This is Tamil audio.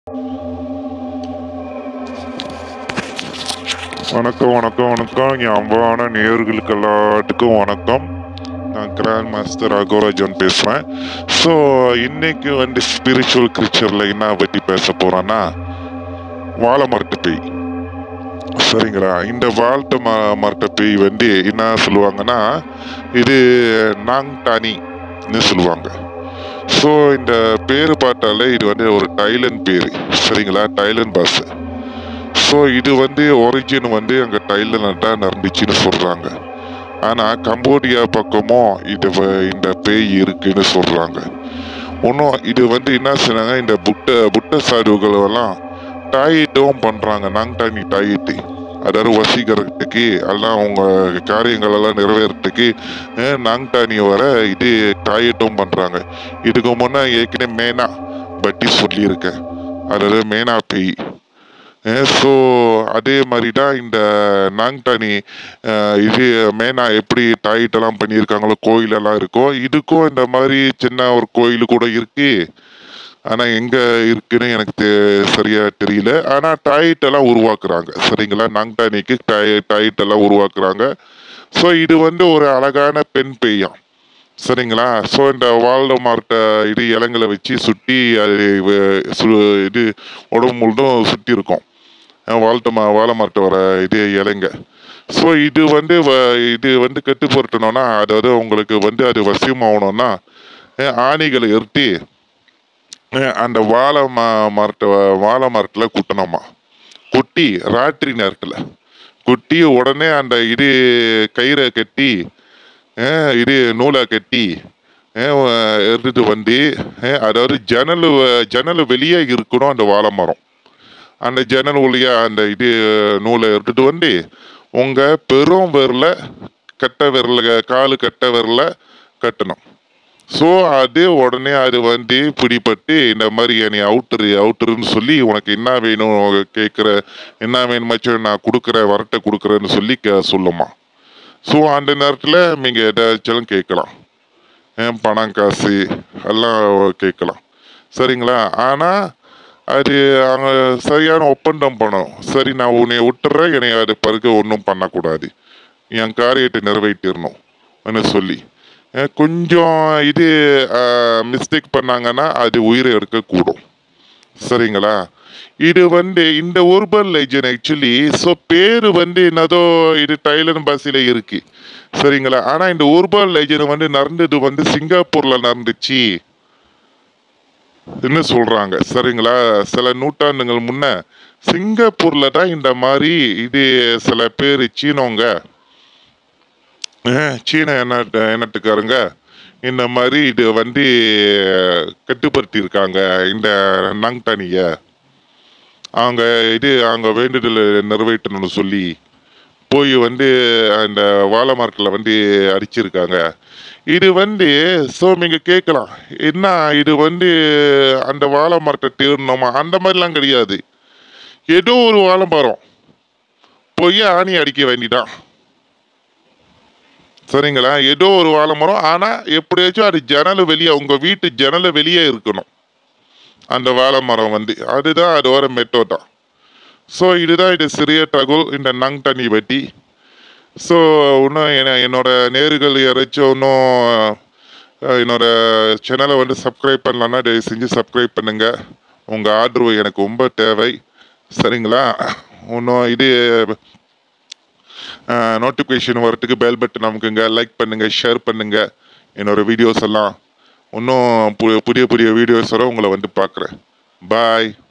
வணக்கம் வணக்கம் வணக்கம் என் அன்பான நேயர்களுக்கு எல்லாத்துக்கும் வணக்கம் நான் கிராண்ட் மாஸ்டர் அகோராஜன் பேசுகிறேன் ஸோ இன்னைக்கு வந்து ஸ்பிரிச்சுவல் கிரிச்சரில் என்ன பற்றி பேச போகிறேன்னா வாழை மரட்டு பேய் சரிங்களா இந்த வாழ்த்து ம மரட்டு பேய் வந்து என்ன சொல்லுவாங்கன்னா இது நாங் டானின்னு சொல்லுவாங்க ஸோ இந்த பேர் பார்த்தாலே இது வந்து ஒரு டைலன் பேர் சரிங்களா டைலன் பாஸ் ஸோ இது வந்து ஒரிஜின் வந்து அங்கே டைலண்ட் தான் நடந்துச்சுன்னு சொல்கிறாங்க ஆனால் கம்போடியா பக்கமும் இது வ- இந்த பேய் இருக்குன்னு சொல்கிறாங்க இன்னும் இது வந்து என்ன செய்றாங்க இந்த புட்ட புட்ட சாதுகள் எல்லாம் டாயிட்டும் பண்ணுறாங்க நாங் டானி டாயிட்டு அதாவது வசீகரத்துக்கு எல்லாம் அவங்க காரியங்கள் எல்லாம் நிறைவேறத்துக்கு அஹ், நாங் டானி வர இது டாயிட்டும் பண்ணுறாங்க இதுக்கு முன்னே ஏற்கனவே மேனா பட்டி சொல்லியிருக்கேன் அதாவது மேனா பேய் ஸோ அதே மாதிரி தான் இந்த நாங்டானி அஹ், இது மேனா எப்படி டாயிட்டெல்லாம் பண்ணியிருக்காங்களோ கோயிலெல்லாம் இருக்கோ இதுக்கும் இந்த மாதிரி சின்ன ஒரு கோயில் கூட இருக்கு ஆனால் எங்கே இருக்குன்னு எனக்கு தெ- சரியா தெரியல ஆனால் டாய்ட் எல்லாம் உருவாக்குறாங்க சரிங்களா நாங்டானிக்கு டாய் டாய்ட் எல்லாம் உருவாக்குறாங்க ஸோ இது வந்து ஒரு அழகான பெண் பெய்யாம் சரிங்களா ஸோ இந்த வால்ட மார்ட்ட இது இலங்களை வச்சு சுட்டி அது வ- சு- இது உடம்பு முழுதும் சுற்றி இருக்கும் வாழ்த்த மா வாழை மரத்தை வர இது இலைங்க ஸோ இது வந்து வ- இது வந்து கெட்டு பொருட்டணும்னா அதாவது உங்களுக்கு வந்து அது வசியமாகணும்னா அஹ் ஆணிகளை எருட்டி அஹ் அந்த வாழை ம மரத்தை வாழை மரத்தில் குட்டணுமா குட்டி ராத்திரி நேரத்தில் குட்டி உடனே அந்த இது கயிறை கட்டி அஹ் இது நூலை கட்டி அஹ் வ- எடுத்துட்டு வந்து அஹ் அதாவது ஜன்னல் வ- ஜன்னல் வெளியே இருக்கணும் அந்த வாழை மரம் அந்த ஜன்னல் வழியா அந்த இது நூலை எடுத்துட்டு வந்து உங்க பெரும் விரல கட்ட விரல காலு கட்ட விரல கட்டணும் ஸோ அது உடனே அது வந்து பிடிபட்டு இந்த மாதிரி என்னை அவுட்டரு அவுட்டருன்னு சொல்லி உனக்கு என்ன வேணும் கேட்குற என்ன வேணுமாச்சும் நான் கொடுக்குறேன் வரட்டை கொடுக்குறேன்னு சொல்லி கே சொல்லுமா ஸோ அந்த நேரத்தில் நீங்கள் ஏதாச்சும் கேட்கலாம் ஏன் பணம் காசு எல்லாம் கேட்கலாம் சரிங்களா ஆனால் அது அவங்க சரியான ஒப்பந்தம் பண்ணணும் சரி நான் உன்னை விட்டுறேன் என்னை அது பிறகு ஒன்றும் பண்ணக்கூடாது என் காரியத்தை நிறைவேற்றிடணும் சொல்லி அஹ் கொஞ்சம் இது மிஸ்டேக் பண்ணாங்கன்னா அது உயிரை எடுக்கக்கூடும் சரிங்களா இது வந்து இந்த உர்பன் லெஜன் ஆக்சுவலி ஸோ பேர் வந்து என்னதோ இது டைலன் பாஷையில் இருக்கு சரிங்களா ஆனால் இந்த உர்பன் லெஜன் வந்து நடந்தது வந்து சிங்கப்பூரில் நடந்துச்சு என்ன சொல்றாங்க சரிங்களா சில நூற்றாண்டுகள் முன்ன சிங்கப்பூர்ல தான் இந்த மாதிரி இது சில பேர் சீனவங்க அஹ், சீன எண்ண எண்ணத்துக்காரங்க இந்த மாதிரி இது வந்து கட்டுப்படுத்தி இருக்காங்க இந்த நாங்டானிய அவங்க இது அவங்க வேண்டுதல் நிறைவேற்றணும்னு சொல்லி போய் வந்து அந்த வாழை மரத்தில் வந்து அடிச்சிருக்காங்க இது வந்து ஸோ நீங்கள் கேட்கலாம் என்ன இது வந்து அந்த வாழை மரத்தை தேடணுமா அந்த மாதிரிலாம் கிடையாது ஏதோ ஒரு வாழை மரம் போய் ஆணி அடிக்க வேண்டிதான் சரிங்களா ஏதோ ஒரு வாழை மரம் ஆனால் எப்படியாச்சும் அது ஜன்னல் வெளியே உங்கள் வீட்டு ஜன்னல் வெளியே இருக்கணும் அந்த வாழை மரம் வந்து அதுதான் அதோட மெத்தோட்டா ஸோ இதுதான் இது சிறிய தகவல் இந்த நங் தண்ணி பற்றி ஸோ இன்னும் என்ன என்னோட நேர்கள் யாராச்சும் இன்னும் அஹ், என்னோட சேனலை வந்து சப்ஸ்கிரைப் பண்ணலன்னா தயவு செஞ்சு சப்ஸ்கிரைப் பண்ணுங்க உங்கள் ஆதரவு எனக்கு ரொம்ப தேவை சரிங்களா இன்னும் இது நோட்டிஃபிகேஷன் வரத்துக்கு பெல் பட்டன் நமக்குங்க லைக் பண்ணுங்க ஷேர் பண்ணுங்க என்னோட வீடியோஸ் எல்லாம் இன்னும் பு- புதிய புதிய வீடியோஸோட உங்களை வந்து பார்க்குறேன் பாய்